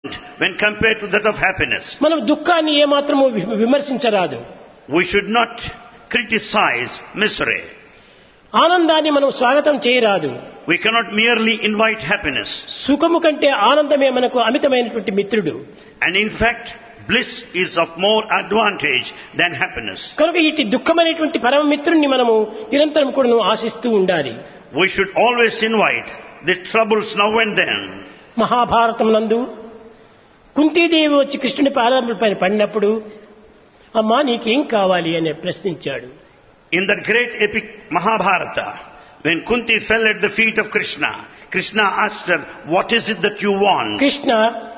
when compared to that of happiness. మనం దుఃఖాన్ని ఏమాత్రము వి- విమర్శించరాదు We should not criticize misery. ఆనందాన్ని మనం స్వాగతం చేయరాదు We cannot merely invite happiness. సుఖము కంటే ఆనందమే మనకు అమితమైనటువంటి మిత్రుడు And in fact, bliss is of more advantage than happiness. కనుక ఇటు దుఃఖమైనటువంటి పరమ మిత్రుణ్ణి మనము నిరంతరం కూడా ఆశిస్తూ ఉండాలి We should always invite the troubles now and then. Mahabharatam నందు కుంతీదేవి వచ్చి కృష్ణుని పాదాల పైన పడినప్పుడు అమ్మా నీకేం కావాలి అని ప్రశ్నించాడు In that great epic Mahabharata, when Kunti fell at the feet of Krishna, Krishna asked her, What is it that you want? Krishna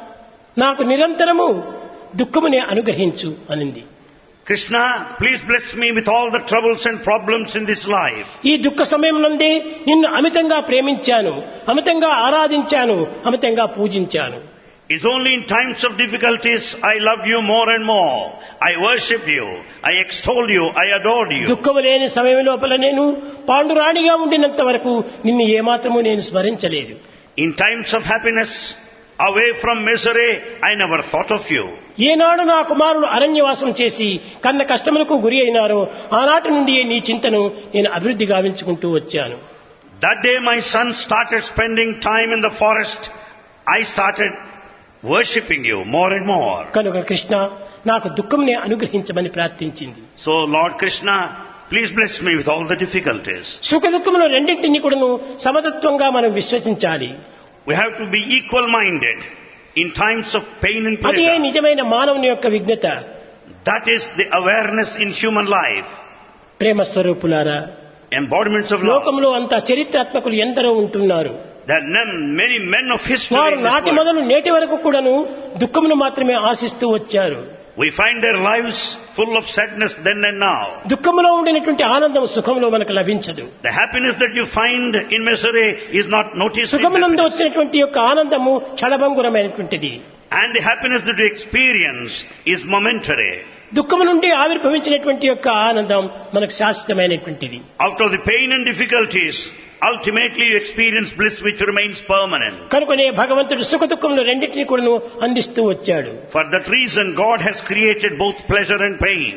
నాకు నిరంతరము దుఃఖమునే అనుగ్రహించు అనింది Krishna, please bless me with all the troubles and problems in this life. ఈ దుఃఖ సమయం నందే నిన్ను అమితంగా ప్రేమించాను అమితంగా ఆరాధించాను అమితంగా పూజించాను It's only in times of difficulties I love you more and more. I worship you. I extol you. I adored you. దుఃఖము లేని సమయం లోపల నేను పాండురాణిగా ఉండినంత వరకు నిన్ను ఏమాత్రము నేను స్మరించలేదు In times of happiness, away from misery, I never thought of you. ఏనాడు నా కుమారుడు అరణ్యవాసం చేసి కన్న కష్టములకు గురి అయినారో ఆనాటి నుండి నీ చింతను నేను అభివృద్ధి గావించుకుంటూ వచ్చాను That day my son started spending time in the forest. I started worshipping you more and more. కనుక కృష్ణ నాకు దుఃఖంని అనుగ్రహించమని ప్రార్థించింది So Lord Krishna, please bless me with all the difficulties. సుఖ దుఃఖములు రెండింటినీ కూడాను సమతత్వంగా మనం విశ్వసించాలి We have to be equal-minded in times of pain and అదే pleasure. నిజమైన మానవుని యొక్క విజ్ఞత That is the awareness in human life. ప్రేమ స్వరూపులారా Embodiments of love. లోకంలో అంత చరిత్రాత్మకులు ఎందరో ఉంటున్నారు There are none- many men of history వారు in this నాటి world. మొదలు నేటి వరకు కూడాను దుఃఖమును మాత్రమే ఆశిస్తూ వచ్చారు We find their lives full of sadness then and now. దుఃఖములో ఉండినటువంటి ఆనందం సుఖంలో మనకు లభించదు The happiness that you find in misery is not noticed. in సుఖమునందు happiness. వచ్చినటువంటి యొక్క ఆనందము క్షణభంగురమైనటువంటిది And the happiness that you experience is momentary. దుఃఖము నుండి ఆవిర్భవించినటువంటి యొక్క ఆనందం మనకు శాశ్వతమైనటువంటిది Out of the pain and difficulties, ultimately you experience bliss which remains permanent. కనుకనే భగవంతుడు సుఖ దుఃఖములు రెండింటినీ కూడాను అందిస్తూ వచ్చాడు For that reason, God has created both pleasure and pain.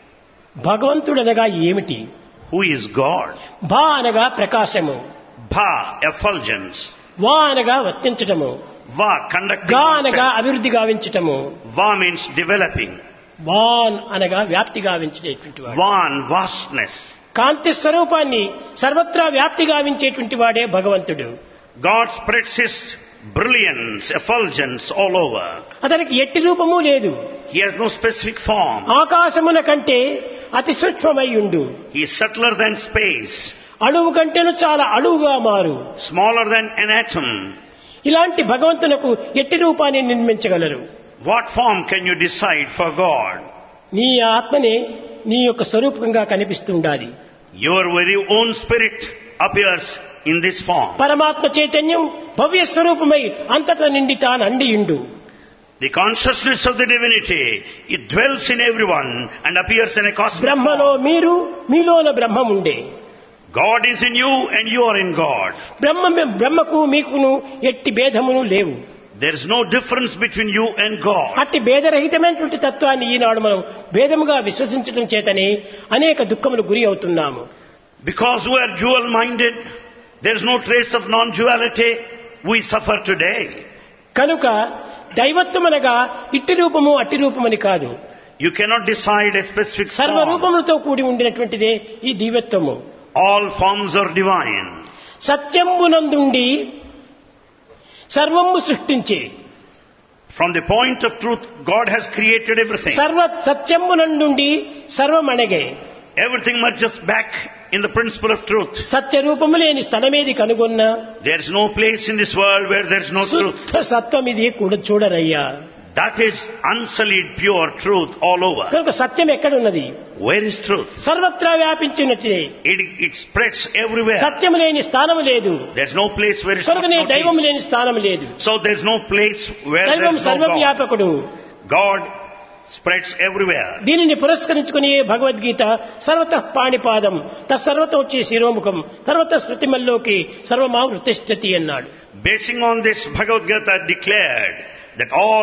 భగవంతుడు అనగా ఏమిటి Who is God? భా అనగా ప్రకాశము Bha, effulgence. వా అనగా వర్తించటము Va, conducting గా అనగా oneself. అభివృద్ధి గావించటము Va means developing. వాన్ అనగా వ్యాప్తి గావించేటువంటి వాడు Van, vastness. కాంతి స్వరూపాన్ని సర్వత్రా వ్యాప్తి గావించేటువంటి వాడే భగవంతుడు God spreads His brilliance, effulgence all over. అతనికి ఎట్టి రూపము లేదు He has no specific form. ఆకాశమున కంటే అతి సూక్ష్మమై ఉండు He is subtler than space, అణువు కంటేను చాలా అణువుగా మారు smaller than an atom. ఇలాంటి భగవంతునకు ఎట్టి రూపాన్ని నిర్మించగలరు What form can you decide for God? నీ ఆత్మనే నీ యొక్క స్వరూపంగా కనిపిస్తూ ఉండాలి Your very own spirit appears in this form. పరమాత్మ చైతన్యం భవ్య స్వరూపమై అంతటా నిండి తాను అండియుండు The consciousness of the divinity, it dwells in everyone and appears in a cosmic బ్రహ్మలో form. మీరు మీలోన బ్రహ్మం ఉండే God is in you and you are in God. బ్రహ్మ బ్రహ్మకు మీకును ఎట్టి భేదమును లేవు There is no difference between you and God. అట్టి భేదరహితమైనటువంటి తత్వాన్ని ఈనాడు మనం భేదముగా విశ్వసించడం చేతనే అనేక దుఃఖములు గురి అవుతున్నాము Because we are dual minded, there is no trace of non duality, we suffer today. కనుక దైవత్వం అనగా ఇట్టి రూపము అట్టి రూపమని కాదు You cannot decide a specific form. సర్వరూపములతో కూడి ఉండినటువంటిదే ఈ దివ్యత్వము All forms are divine. సత్యంబునందుండి సర్వము సృష్టించే From the point of truth, God has created everything. సర్వ సత్యంబునందుండి సర్వమణగే Everything merges back in the principle of truth. సత్యరూపము లేని స్థలమేది కనుగొన్నా There is no place in this world where there is no truth. శుద్ధ సత్వం ఇది కూడా చూడరయ్యా That is unsullied, pure truth all over. కనుక సత్యం ఎక్కడున్నది Where is truth? సర్వత్రా వ్యాపించినట్టే It, it spreads everywhere. సత్యం లేని స్థానం లేదు There's no place where it's not కనుకనే దైవం noticed. లేని స్థానం లేదు So there's no place where దైవం there's no God. సర్వవ్యాపకుడు God spreads everywhere. దీనిని పురస్కరించుకుని భగవద్గీత సర్వత పాణిపాదం తత్సర్వత వచ్చే శిరోముఖం సర్వత శృతిమల్లోకి సర్వమా వృతిష్టతి అన్నాడు Basing on this, Bhagavad Gita declared that all